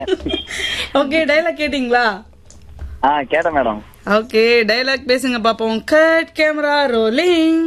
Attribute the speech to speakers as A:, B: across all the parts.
A: Okay dialogue கேட்டிங்களா
B: ஆ கேட்டேன் madam
A: okay dialogue பேசுங்க பாப்போம் கட் கேமரா ரோலிங்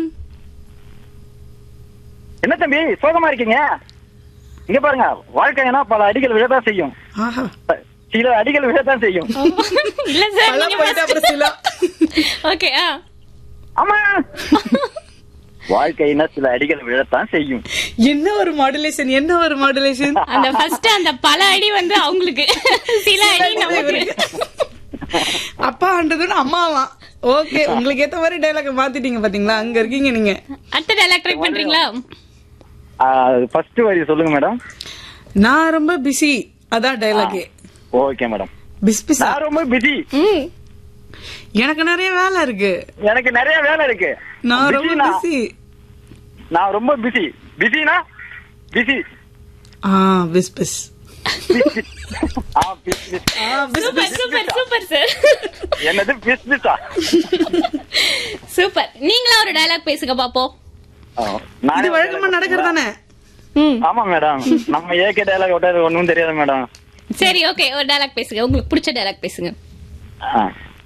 B: என்ன தம்பி சோகமா இருக்கீங்க இங்க பாருங்க வாழ்க்கைனா பல அடிகள் விழதான் செய்யும்
A: ஆஹா
B: சில அடிகள் விழதான் செய்யும்
C: இல்ல சார்
A: பல
C: நீங்க
A: போயிட்டு அப்புறம் சிலா
C: ஓகே ஆ
B: ஆமா வாழ்க்கைனா சில அடிகள் விழத்தான் செய்யும்
A: என்ன ஒரு மாடுலேஷன் என்ன ஒரு மாடுலேஷன்
C: அந்த ஃபர்ஸ்ட் அந்த பல அடி வந்து அவங்களுக்கு சில அடி நமக்கு
A: அப்பான்றதுன்னு அம்மாவா ஓகே உங்களுக்கு ஏத்த மாதிரி டைலாக் மாத்திட்டீங்க பாத்தீங்களா அங்க இருக்கீங்க நீங்க
C: அடுத்த டைலாக் ட்ரை பண்றீங்களா
B: ஃபர்ஸ்ட் வரி சொல்லுங்க மேடம்
A: நான் ரொம்ப பிஸி அதான் டைலாக்கே
B: ஓகே மேடம்
A: பிஸ் பிஸா
B: நான் ரொம்ப பிஸி
C: ம்
A: எனக்கு நிறைய வேலை இருக்கு
B: எனக்கு நிறைய வேலை இருக்கு
A: நான் ரொம்ப
B: Busy-னா?
A: பிஸி
B: நான் ரொம்ப பிஸி பிஸினா பிஸி
A: ஆ பிஸ் பிஸ்
B: ஆ பிஸ் பிஸ்
A: ஆ பிஸ்
C: சூப்பர் சூப்பர் சூப்பர் சார்
B: என்னது பிஸ் பிஸா
C: சூப்பர் நீங்களா ஒரு டைலாக் பேசுங்க பாப்போம்
A: இது வழக்கமா நடக்கிறது தானே
C: ம்
B: ஆமா மேடம் நம்ம ஏகே டைலாக் விட்டது ஒண்ணும் தெரியாது மேடம்
C: சரி ஓகே ஒரு டைலாக் பேசுங்க உங்களுக்கு பிடிச்ச டைலாக் பேசுங்க
B: ஆ.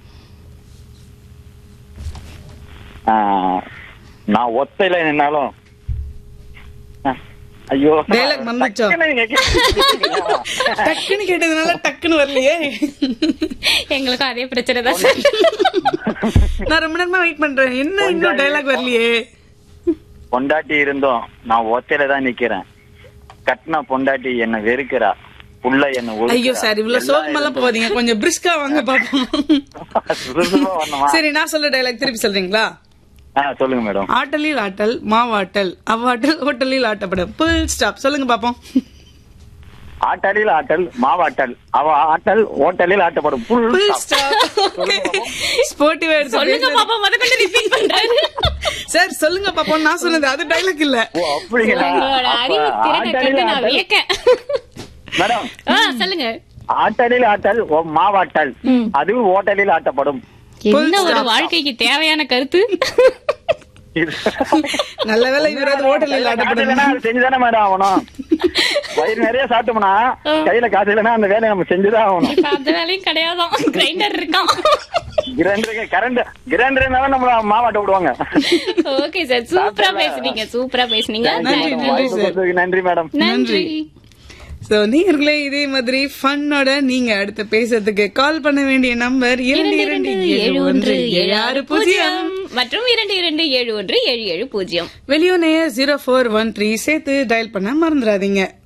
B: ஆ, நான் ஒத்தையில நின்னாலும் ஆ, ஐயோ
A: Dialogue மறந்துச்சோ?
B: டக்குன்னு நீங்க கேட்டீங்க.
A: டக்குன்னு கேட்டதுனால டக்குன்னு வரலையே
C: எங்களுக்கும் அதே பிரச்சனை தான் சார்
A: நான் ரொம்ப நேரமா வெயிட் பண்றேன் என்ன இன்னும் டைலாக் வரலையே
B: பொண்டாட்டி இருந்தோம் நான் ஒத்தையில தான் நிக்கிறேன் கட்டின பொண்டாட்டி என்ன வெறுக்கிறா புள்ள என்ன ஒதுக்குறா.
A: ஐயோ சார் இவ்வளவு சோகமெல்லாம் போவாதீங்க கொஞ்சம் பிரிஸ்கா வாங்க பாப்போம்
B: சுறுசுறுப்பா வரணுமா?
A: சரி நான் சொல்ற டைலாக் திருப்பி சொல்றீங்களா
B: ஆ, சொல்லுங்க மேடம்
A: ஆட்டலில் ஆட்டல் மாவாட்டல் அவ்வாட்டல் ஹோட்டலில் ஆட்டப்படும் புல் ஸ்டாப் சொல்லுங்க பாப்போம்
B: ஆட்டலில் ஆட்டல் மாவாட்டல் அவ ஆட்டல் ஓட்டலில் ஆட்டப்படும் புல்
A: புல்
B: ஸ்டாப்.
A: ஸ்டாப் ஸ்போர்ட்டிவா
C: சொல்லுங்க
A: எடுத்து
C: பாப்பா முத கொண்டு ரிப்பீட் பண்றாரு
A: சார் சொல்லுங்க பாப்போம் நான் சொன்னது அது டைலாக் இல்ல
B: ஓ அப்படிங்களா
C: உங்களோட
B: அப்ப
C: அறிவு திறனை
B: ஆட்டலில்
C: கண்டு நான்
B: ஆட்டல்
C: வியக்கேன்
B: மேடம்
C: ஆ சொல்லுங்க
B: ஆட்டலில் ஆட்டல் ஓ, மாவாட்டல்
C: ம்.
B: அது ஓட்டலில் ஆட்டப்படும்
C: என்ன ஒரு வாழ்க்கைக்கு தேவையான கருத்து
B: இது-
A: நல்ல வேலை இவராது ஹோட்டலில்
B: காசு
A: ஆட்டப்படும்
B: இல்லைன்னா அது செஞ்சுதானே மேடம் ஆகணும் வயிறு நிறைய சாப்பிட்டோம்னா கையில காசு இல்லைன்னா அந்த வேலையை நம்ம செஞ்சுதான் ஆகணும்
C: இப்ப அந்த வேலையும் கிடையாதான் கிரைண்டர் இருக்கான்
B: கிரைண்டருக்கு கரண்ட் கிரைண்டர் இருந்தாலும் நம்மள மாவாட்ட விடுவாங்க
C: ஓகே சார் சூப்பரா பேசுனீங்க சூப்பரா பேசுனீங்க
A: நன்றி, நன்றி.
B: வாய்ப்பு கொடுத்ததுக்கு நன்றி மேடம்
C: நன்றி
A: சோ நீங்களே இதே மாதிரி ஃபன்னோட நீங்க அடுத்து பேசுறதுக்கு கால் பண்ண வேண்டிய நம்பர் இரண்டு
C: இரண்டு
A: இரண்டு
C: இரண்டு
A: ஏழு ஒன்று ஏழு ஆறு பூஜ்ஜியம்
C: மற்றும் இரண்டு இரண்டு ஏழு ஒன்று ஏழு ஏழு பூஜ்ஜியம்
A: வெளியூர் நேயர் ஜீரோ ஃபோர் ஒன் த்ரீ சேர்த்து டயல் பண்ண மறந்துடாதீங்க